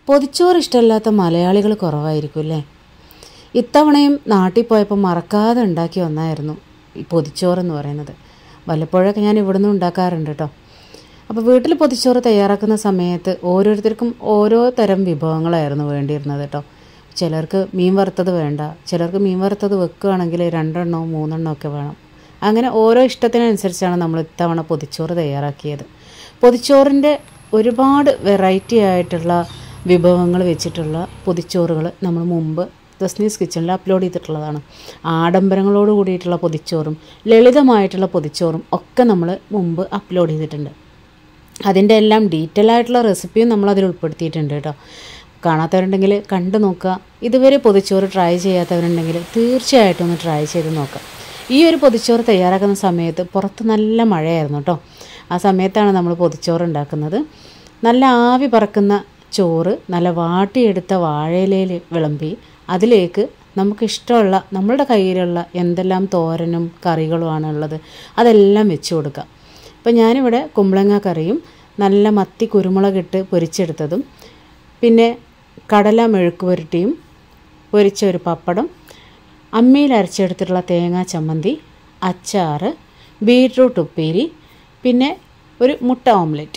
പൊതിച്ചോറ് ഇഷ്ടമില്ലാത്ത മലയാളികൾ കുറവായിരിക്കും അല്ലേ ഇത്തവണയും നാട്ടിൽ പോയപ്പോൾ മറക്കാതെ ഉണ്ടാക്കി ഒന്നായിരുന്നു ഈ പൊതിച്ചോറ് എന്ന് പറയുന്നത് വല്ലപ്പോഴൊക്കെ ഞാൻ ഇവിടുന്ന് ഉണ്ടാക്കാറുണ്ട് കേട്ടോ അപ്പോൾ വീട്ടിൽ പൊതിച്ചോറ് തയ്യാറാക്കുന്ന സമയത്ത് ഓരോരുത്തർക്കും ഓരോ തരം വിഭവങ്ങളായിരുന്നു വേണ്ടിയിരുന്നത് കേട്ടോ ചിലർക്ക് മീൻ വറുത്തത് വേണ്ട ചിലർക്ക് മീൻ വറുത്തത് വെക്കുകയാണെങ്കിൽ രണ്ടെണ്ണോ മൂന്നെണ്ണോ ഒക്കെ വേണം അങ്ങനെ ഓരോ ഇഷ്ടത്തിനനുസരിച്ചാണ് നമ്മൾ ഇത്തവണ പൊതിച്ചോറ് തയ്യാറാക്കിയത് പൊതിച്ചോറിൻ്റെ ഒരുപാട് വെറൈറ്റി ആയിട്ടുള്ള വിഭവങ്ങൾ വെച്ചിട്ടുള്ള പൊതിച്ചോറുകൾ നമ്മൾ മുമ്പ് തസ്നീസ് കിച്ചണിൽ അപ്ലോഡ് ചെയ്തിട്ടുള്ളതാണ് ആഡംബരങ്ങളോട് കൂടിയിട്ടുള്ള പൊതിച്ചോറും ലളിതമായിട്ടുള്ള പൊതിച്ചോറും ഒക്കെ നമ്മൾ മുമ്പ് അപ്ലോഡ് ചെയ്തിട്ടുണ്ട് അതിൻ്റെ എല്ലാം ഡീറ്റെയിൽ ആയിട്ടുള്ള റെസിപ്പിയും നമ്മൾ അതിൽ ഉൾപ്പെടുത്തിയിട്ടുണ്ട് കേട്ടോ കാണാത്തവരുണ്ടെങ്കിൽ കണ്ടു നോക്കുക ഇതുവരെ പൊതിച്ചോറ് ട്രൈ ചെയ്യാത്തവരുണ്ടെങ്കിൽ തീർച്ചയായിട്ടും ഒന്ന് ട്രൈ ചെയ്ത് നോക്കാം ഈ ഒരു പൊതിച്ചോറ് തയ്യാറാക്കുന്ന സമയത്ത് പുറത്ത് നല്ല മഴയായിരുന്നു കേട്ടോ ആ സമയത്താണ് നമ്മൾ പൊതിച്ചോറ് ഉണ്ടാക്കുന്നത് നല്ല ആവി പറക്കുന്ന ചോറ് നല്ല വാട്ടിയെടുത്ത വാഴയിലയിൽ വിളമ്പി അതിലേക്ക് നമുക്കിഷ്ടമുള്ള നമ്മളുടെ കയ്യിലുള്ള എന്തെല്ലാം തോരനും കറികളുമാണ് ഉള്ളത് അതെല്ലാം വെച്ച് കൊടുക്കാം ഇപ്പം ഞാനിവിടെ കുമ്പളങ്ങ കറിയും നല്ല മത്തി കുരുമുളകിട്ട് പൊരിച്ചെടുത്തതും പിന്നെ കടല മെഴുക്ക് പുരട്ടിയും പൊരിച്ച ഒരു പപ്പടം അമ്മിയിൽ അരച്ചെടുത്തിട്ടുള്ള തേങ്ങാ ചമ്മന്തി അച്ചാറ് ബീട്രൂട്ട് ഉപ്പേരി പിന്നെ ഒരു മുട്ട ഓംലെറ്റ്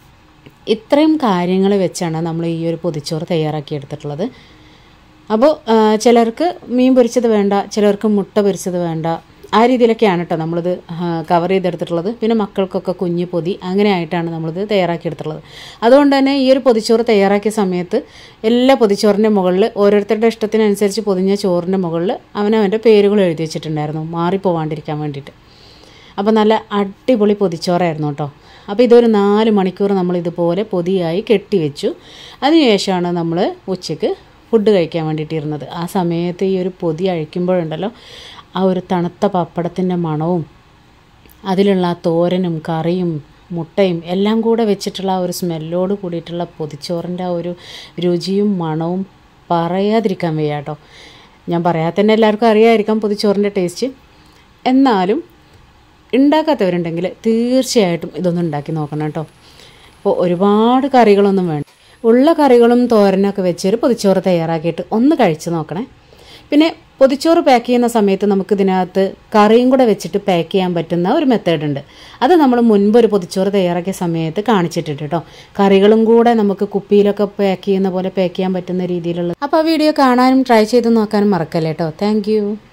ഇത്രയും കാര്യങ്ങൾ വെച്ചാണ് നമ്മൾ ഈ ഒരു പൊതിച്ചോറ് തയ്യാറാക്കി എടുത്തിട്ടുള്ളത് അപ്പോൾ ചിലർക്ക് മീൻ പൊരിച്ചത് വേണ്ട ചിലർക്ക് മുട്ട പൊരിച്ചത് വേണ്ട ആ രീതിയിലൊക്കെയാണ് കേട്ടോ നമ്മളിത് കവർ ചെയ്തെടുത്തിട്ടുള്ളത് പിന്നെ മക്കൾക്കൊക്കെ കുഞ്ഞു പൊതി അങ്ങനെ ആയിട്ടാണ് നമ്മളിത് തയ്യാറാക്കിയെടുത്തിട്ടുള്ളത് അതുകൊണ്ട് തന്നെ ഈ ഒരു പൊതിച്ചോറ് തയ്യാറാക്കിയ സമയത്ത് എല്ലാ പൊതിച്ചോറിൻ്റെ മുകളിൽ ഓരോരുത്തരുടെ ഇഷ്ടത്തിനനുസരിച്ച് പൊതിഞ്ഞ ചോറിൻ്റെ മുകളിൽ അവനവൻ്റെ പേരുകൾ എഴുതി വെച്ചിട്ടുണ്ടായിരുന്നു മാറിപ്പോവാണ്ടിരിക്കാൻ വേണ്ടിയിട്ട് അപ്പോൾ നല്ല അടിപൊളി പൊതിച്ചോറായിരുന്നു കേട്ടോ അപ്പോൾ ഇതൊരു നാല് മണിക്കൂർ നമ്മൾ ഇതുപോലെ പൊതിയായി കെട്ടിവെച്ചു അതിനുശേഷമാണ് നമ്മൾ ഉച്ചയ്ക്ക് ഫുഡ് കഴിക്കാൻ വേണ്ടിയിട്ടിരുന്നത് ആ സമയത്ത് ഈ ഒരു പൊതി അഴിക്കുമ്പോഴുണ്ടല്ലോ ആ ഒരു തണുത്ത പപ്പടത്തിൻ്റെ മണവും അതിലുള്ള ആ തോരനും കറിയും മുട്ടയും എല്ലാം കൂടെ വെച്ചിട്ടുള്ള ആ ഒരു സ്മെല്ലോട് കൂടിയിട്ടുള്ള പൊതിച്ചോറിൻ്റെ ആ ഒരു രുചിയും മണവും പറയാതിരിക്കാൻ വയ്യ കേട്ടോ ഞാൻ പറയാതെ തന്നെ എല്ലാവർക്കും അറിയാമായിരിക്കാം പൊതിച്ചോറിൻ്റെ ടേസ്റ്റ് എന്നാലും ഉണ്ടാക്കാത്തവരുണ്ടെങ്കിൽ തീർച്ചയായിട്ടും ഇതൊന്നും ഉണ്ടാക്കി നോക്കണം കേട്ടോ അപ്പോൾ ഒരുപാട് കറികളൊന്നും വേണ്ട ഉള്ള കറികളും തോരനൊക്കെ വെച്ചൊരു പൊതിച്ചോറ് തയ്യാറാക്കിയിട്ട് ഒന്ന് കഴിച്ച് നോക്കണേ പിന്നെ പൊതിച്ചോറ് പാക്ക് ചെയ്യുന്ന സമയത്ത് നമുക്ക് ഇതിനകത്ത് കറിയും കൂടെ വെച്ചിട്ട് പാക്ക് ചെയ്യാൻ പറ്റുന്ന ഒരു മെത്തേഡ് ഉണ്ട് അത് നമ്മൾ മുൻപ് ഒരു പൊതിച്ചോറ് തയ്യാറാക്കിയ സമയത്ത് കാണിച്ചിട്ടുണ്ട് കേട്ടോ കറികളും കൂടെ നമുക്ക് കുപ്പിയിലൊക്കെ പാക്ക് ചെയ്യുന്ന പോലെ പാക്ക് ചെയ്യാൻ പറ്റുന്ന രീതിയിലുള്ള അപ്പോൾ ആ വീഡിയോ കാണാനും ട്രൈ ചെയ്ത് നോക്കാനും മറക്കല്ലേ കേട്ടോ താങ്ക്